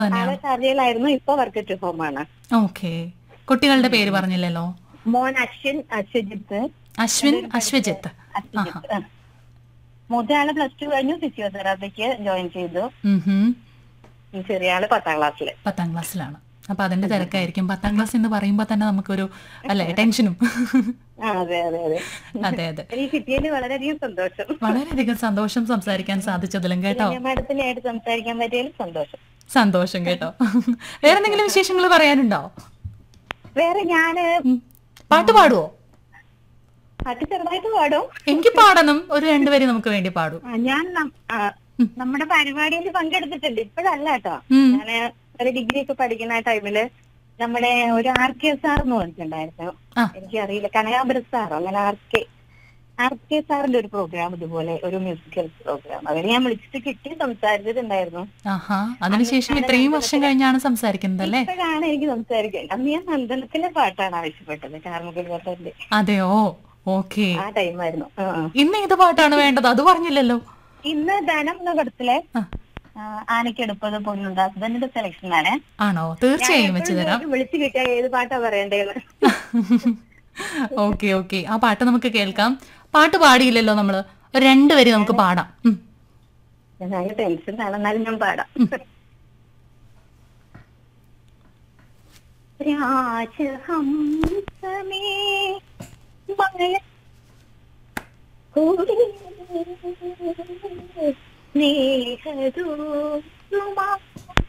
ആള് ഷാർജയിലായിരുന്നു ഇപ്പൊ വർക്ക് ടു ഹോം ആണ് ഓക്കെ കുട്ടികളുടെ പേര് പറഞ്ഞില്ലല്ലോ മോൻ അശ്വിൻ അശ്വജിത്ത് അശ്വിൻ അശ്വജിത്ത് അശ്വജിത്ത് ആ. മൂത്തയാള് പ്ലസ് ടു കഴിഞ്ഞു ഫിസിയോതെറാപ്പിക്ക് ജോയിൻ ചെയ്തു ഉം ഹും. ഈ ചെറിയ ആള് പത്താം ക്ലാസ്സില് പത്താം ക്ലാസ്സിലാണ് അപ്പൊ അതിന്റെ തിരക്കായിരിക്കും പത്താം ക്ലാസ് എന്ന് പറയുമ്പോ തന്നെ നമുക്കൊരു അല്ലെ ടെൻഷനും ആ അതെ അതെ അതെ അതെ അതെ എനിക്ക് കിട്ടിയതിൽ വളരെയധികം സന്തോഷം വളരെയധികം സന്തോഷം സംസാരിക്കാൻ സാധിച്ചതിലും കേട്ടോ മാഡത്തിനായിട്ട് സംസാരിക്കാൻ പറ്റിയതിൽ സന്തോഷം സന്തോഷം കേട്ടോ വേറെ എന്തെങ്കിലും വിശേഷങ്ങൾ പറയാനുണ്ടോ വേറെ ഞാന് ഉം. പാട്ട് പാടുവോ പാട്ട് ചെറുതായിട്ട് പാടും എനിക്ക് പാടണം ഒരു രണ്ടുപേരും നമുക്ക് വേണ്ടി പാടൂ ആ, ഞാൻ നം- ആ, നമ്മുടെ പരിപാടിയിൽ പങ്കെടുത്തിട്ടുണ്ട് ഇപ്പോഴല്ല കേട്ടോ ഉം. ഞാന് ഒരു ഡിഗ്രി ഒക്കെ പഠിക്കുന്ന ടൈമില് നമ്മുടെ ഒരു ആർ കെ സാർ എന്ന് പറഞ്ഞിട്ടുണ്ടായിരുന്നു ആ. എനിക്കറിയില്ല കനകാപുരം സാറോ അങ്ങനെ ആർ കെ ആർ കെ സാറിന്റെ ഒരു പ്രോഗ്രാം ഇതുപോലെ ഒരു മ്യൂസിക്കൽ പ്രോഗ്രാം അതിന് ഞാൻ വിളിച്ചിട്ട് കിട്ടി സംസാരിച്ചിട്ടുണ്ടായിരുന്നു ആഹാ അതിനുശേഷം ഇത്രയും വർഷം കഴിഞ്ഞാണ് സംസാരിക്കുന്നത് അല്ലേ ഇപ്പോഴാണ് എനിക്ക് സംസാരിക്കാൻ അന്ന് ഞാൻ നന്ദനത്തിലെ പാട്ടാണ് ആവശ്യപ്പെട്ടത് കാർമുകിൽ പാട്ടന്റെ അതെയോ ഓക്കെ ആ ടൈമായിരുന്നു ആ, ആ. ഇന്ന് ഏത് പാട്ടാണ് വേണ്ടത് അത് പറഞ്ഞില്ലല്ലോ ഇന്ന് ധനം എന്ന പടത്തിലെ ആ. ആ, ആനക്കെടുപ്പത് പൊന്നുണ്ട് ഹസ്ബൻഡിന്റെ സെലക്ഷൻ ആണ് ആണോ തീർച്ചയായും വെച്ച് തരാം എപ്പോഴും വിളിച്ചു കിട്ടിയ ഏത് പാട്ടാ പറയണ്ടേന്ന് ഓക്കെ ഓക്കെ ആ പാട്ട് നമുക്ക് കേൾക്കാം പാട്ട് പാടിയില്ലല്ലോ നമ്മള് ഒരു രണ്ടുപേരും നമുക്ക് പാടാം ഉം. ഞാൻ ടെൻഷൻ ആണ് എന്നാലും ഞാൻ പാടാം രാജഹംസമേ മഴ കൂടി സ്നേഹദൂതുമാ